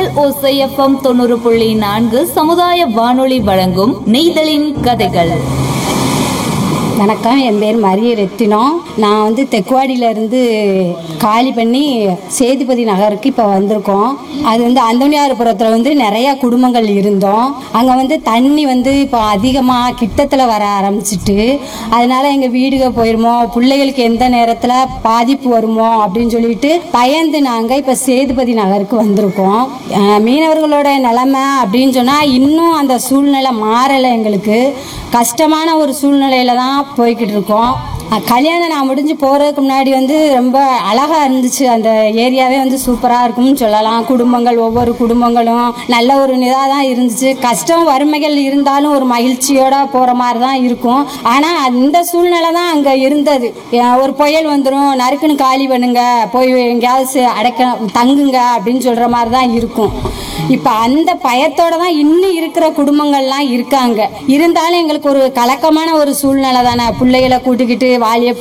ஓசைஎஃப்எம் தொண்ணூறு புள்ளி நான்கு சமுதாய வானொலி வழங்கும் நெய்தலின் கதைகள் வணக்கம் என் பேர் மரிய ரெத்தினம் நான் வந்து தெக்குவாடியில இருந்து காலி பண்ணி சேதுபதி நகருக்கு இப்போ வந்திருக்கோம் அது வந்து அந்தோனியார்புரத்தில் வந்து நிறைய குடும்பங்கள் இருந்தோம் அங்கே வந்து தண்ணி வந்து இப்போ அதிகமாக கிட்டத்தில் வர ஆரம்பிச்சிட்டு அதனால எங்கள் வீடுக போயிருமோ பிள்ளைகளுக்கு எந்த நேரத்தில் பாதிப்பு வருமோ அப்படின்னு சொல்லிட்டு பயந்து நாங்கள் இப்போ சேதுபதி நகருக்கு வந்திருக்கோம் அஹ் மீனவர்களோட நிலைமை அப்படின்னு சொன்னால் இன்னும் அந்த சூழ்நிலை மாறலை எங்களுக்கு கஷ்டமான ஒரு சூழ்நிலையில தான் போய்கிட்டு இருக்கோம் அஹ் கல்யாணம் நான் முடிஞ்சு போகிறதுக்கு முன்னாடி வந்து ரொம்ப அழகாக இருந்துச்சு அந்த ஏரியாவே வந்து சூப்பராக இருக்கும்னு சொல்லலாம் குடும்பங்கள் ஒவ்வொரு குடும்பங்களும் நல்ல ஒரு இதாக தான் இருந்துச்சு கஷ்டம் வறுமைகள் இருந்தாலும் ஒரு மகிழ்ச்சியோட போகிற மாதிரி தான் இருக்கும் ஆனால் அந்த சூழ்நிலை தான் அங்கே இருந்தது அஹ் ஒரு புயல் வந்துடும் நறுக்குன்னு காலி பண்ணுங்க போய் எங்கேயாவது சே- அடைக்க தங்குங்க அப்படின்னு சொல்கிற மாதிரி தான் இருக்கும் இப்போ அந்த பயத்தோட தான் இன்னும் இருக்கிற குடும்பங்கள்லாம் இருக்காங்க இருந்தாலும் எங்களுக்கு ஒரு கலக்கமான ஒரு சூழ்நிலை தானே பிள்ளைகளை கூட்டிக்கிட்டு வாலிய